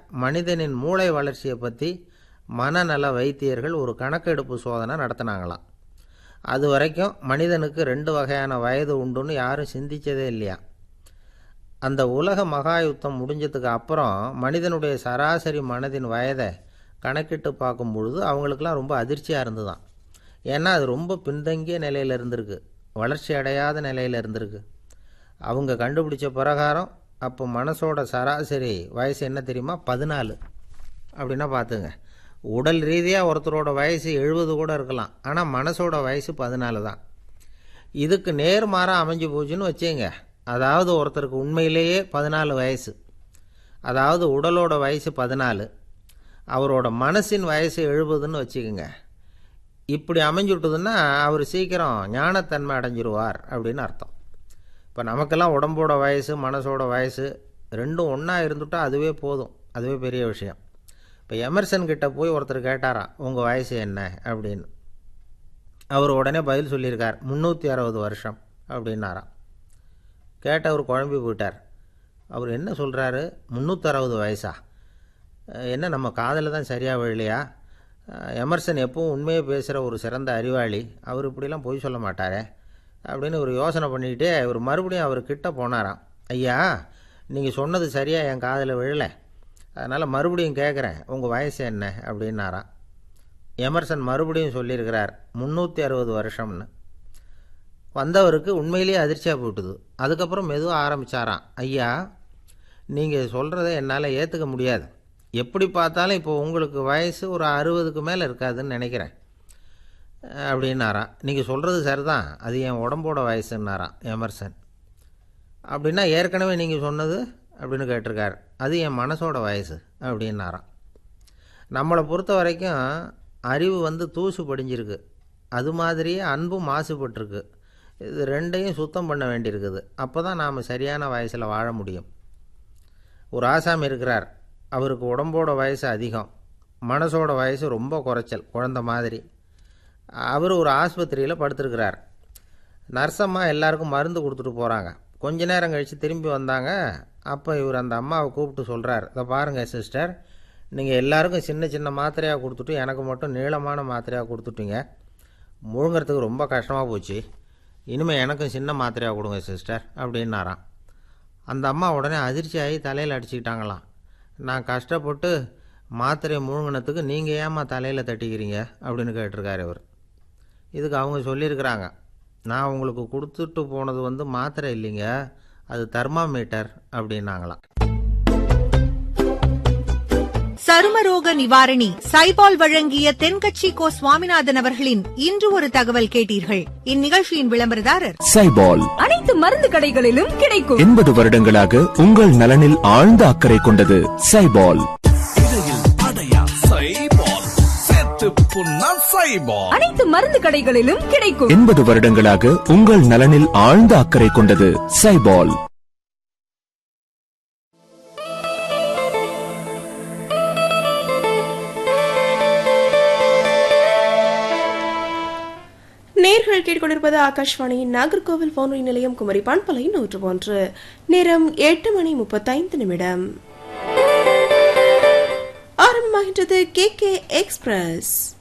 மனிதனின் மூளை வளர்ச்சியை பற்றி மனநல வைத்தியர்கள் ஒரு கணக்கெடுப்பு சோதனை நடத்தினாங்களாம் அது வரைக்கும் மனிதனுக்கு ரெண்டு வகையான வயது உண்டுன்னு யாரும் சிந்திச்சதே இல்லையா அந்த உலக மகா யுத்தம் முடிஞ்சதுக்கு அப்புறம் மனிதனுடைய சராசரி மனதின் வயதை கணக்கிட்டு பார்க்கும் பொழுது அவங்களுக்கெல்லாம் ரொம்ப அதிர்ச்சியாக இருந்துதான் ஏன்னா அது ரொம்ப பின்தங்கிய நிலையில் இருந்திருக்கு வளர்ச்சி அடையாத நிலையில் இருந்திருக்கு அவங்க கண்டுபிடிச்ச பிரகாரம் அப்போ மனசோட சராசரி வயசு என்ன தெரியுமா பதினாலு அப்படின்னா பார்த்துங்க உடல் ரீதியாக ஒருத்தரோட வயசு எழுபது கூட இருக்கலாம் ஆனால் மனசோட வயசு பதினாலு தான் இதுக்கு நேர்மாறாக அமைஞ்சு போச்சுன்னு வச்சுங்க அதாவது ஒருத்தருக்கு உண்மையிலேயே பதினாலு வயசு அதாவது உடலோட வயசு பதினாலு அவரோட மனசின் வயசு எழுபதுன்னு வச்சுக்கோங்க இப்படி அமைஞ்சுட்டுதுன்னா அவர் சீக்கிரம் ஞானத்தன்மை அடைஞ்சிருவார் அப்படின்னு அர்த்தம் இப்போ நமக்கெல்லாம் உடம்போட வயசு மனசோட வயசு ரெண்டும் ஒன்றா இருந்துட்டால் அதுவே போதும் அதுவே பெரிய விஷயம் இப்போ எமர்சன் கிட்ட போய் ஒருத்தர் கேட்டாராம் உங்கள் வயசு என்ன அப்படின்னு அவர் உடனே பதில் சொல்லியிருக்கார் முந்நூற்றி அறுபது வருஷம் அப்படின்னாராம் கேட்டவர் குழம்பி போயிட்டார் அவர் என்ன சொல்கிறாரு முந்நூற்றறுபது வயசா என்ன நம்ம காதில் தான் சரியாக விழலையா எமர்சன் எப்பவும் உண்மையை பேசுகிற ஒரு சிறந்த அறிவாளி அவர் இப்படிலாம் பொய் சொல்ல மாட்டாரே அப்படின்னு ஒரு யோசனை பண்ணிக்கிட்டே இவர் மறுபடியும் அவர் கிட்ட போனாராம் ஐயா நீங்கள் சொன்னது சரியாக என் காதில் விழலை அதனால் மறுபடியும் கேட்குறேன் உங்கள் வயசு என்ன அப்படின்னாராம் எமர்சன் மறுபடியும் சொல்லியிருக்கிறார் முந்நூற்றி அறுபது வருஷம்னு வந்தவருக்கு உண்மையிலேயே அதிர்ச்சியாக போட்டுது அதுக்கப்புறம் மெதுவாக ஆரம்பித்தாராம் ஐயா நீங்கள் சொல்கிறத என்னால் ஏற்றுக்க முடியாது எப்படி பார்த்தாலும் இப்போ உங்களுக்கு வயசு ஒரு அறுபதுக்கு மேலே இருக்காதுன்னு நினைக்கிறேன் அப்படின்னாராம் நீங்கள் சொல்கிறது சரிதான் அது என் உடம்போட வயசுன்னாராம் எமர்சன் அப்படின்னா ஏற்கனவே நீங்கள் சொன்னது அப்படின்னு கேட்டிருக்கார் அது என் மனசோட வயசு அப்படின்னாராம் நம்மளை பொறுத்த வரைக்கும் அறிவு வந்து தூசு படிஞ்சிருக்கு அது மாதிரியே அன்பும் மாசுபட்டிருக்கு இது ரெண்டையும் சுத்தம் பண்ண வேண்டியிருக்குது அப்போ தான் நாம் சரியான வயசில் வாழ முடியும் ஒரு ஆசாமி இருக்கிறார் அவருக்கு உடம்போட வயசு அதிகம் மனசோட வயசு ரொம்ப குறைச்சல் குழந்த மாதிரி அவர் ஒரு ஆஸ்பத்திரியில் படுத்திருக்கிறார் நர்ஸம்மா எல்லாருக்கும் மருந்து கொடுத்துட்டு போகிறாங்க கொஞ்ச நேரம் கழித்து திரும்பி வந்தாங்க அப்போ இவர் அந்த அம்மாவை கூப்பிட்டு சொல்கிறார் இதை பாருங்கள் சிஸ்டர் நீங்கள் எல்லாருக்கும் சின்ன சின்ன மாத்திரையாக கொடுத்துட்டு எனக்கு மட்டும் நீளமான மாத்திரையாக கொடுத்துட்டீங்க முழுங்கிறதுக்கு ரொம்ப கஷ்டமாக போச்சு இனிமேல் எனக்கும் சின்ன மாத்திரையாக கொடுங்க சிஸ்டர் அப்படின்னாராம் அந்த அம்மா உடனே அதிர்ச்சியாகி தலையில் அடிச்சுக்கிட்டாங்களாம் நான் கஷ்டப்பட்டு மாத்திரையை முழுங்கினத்துக்கு நீங்கள் ஏமா தலையில் தட்டிக்கிறீங்க அப்படின்னு கேட்டிருக்காரு இவர் இதுக்கு அவங்க சொல்லியிருக்கிறாங்க நான் உங்களுக்கு கொடுத்துட்டு போனது வந்து மாத்திரை இல்லைங்க அது தெர்மாமீட்டர் அப்படின்னாங்களாம் சருமரோக நிவாரணி சைபால் வழங்கிய தென்கட்சி கோ சுவாமிநாதன் அவர்களின் இன்று ஒரு தகவல் கேட்டீர்கள் இந்நிகழ்ச்சியின் விளம்பரதாரர் சைபால் அனைத்து மருந்து கடைகளிலும் கிடைக்கும் எண்பது வருடங்களாக உங்கள் நலனில் ஆழ்ந்த அக்கறை கொண்டது சைபால் அனைத்து மருந்து கடைகளிலும் கிடைக்கும் எண்பது வருடங்களாக உங்கள் நலனில் ஆழ்ந்த அக்கறை கொண்டது சைபால் நேர்கள் கேட்டுக்கொண்டிருப்பது ஆகாஷ்வாணியின் நாகர்கோவில் வானொலி நிலையம் குமரி பண்பலை நூற்று ஒன்று நேரம் எட்டு மணி முப்பத்தைந்து நிமிடம் ஆரம்பமாகின்றது கே கே எக்ஸ்பிரஸ்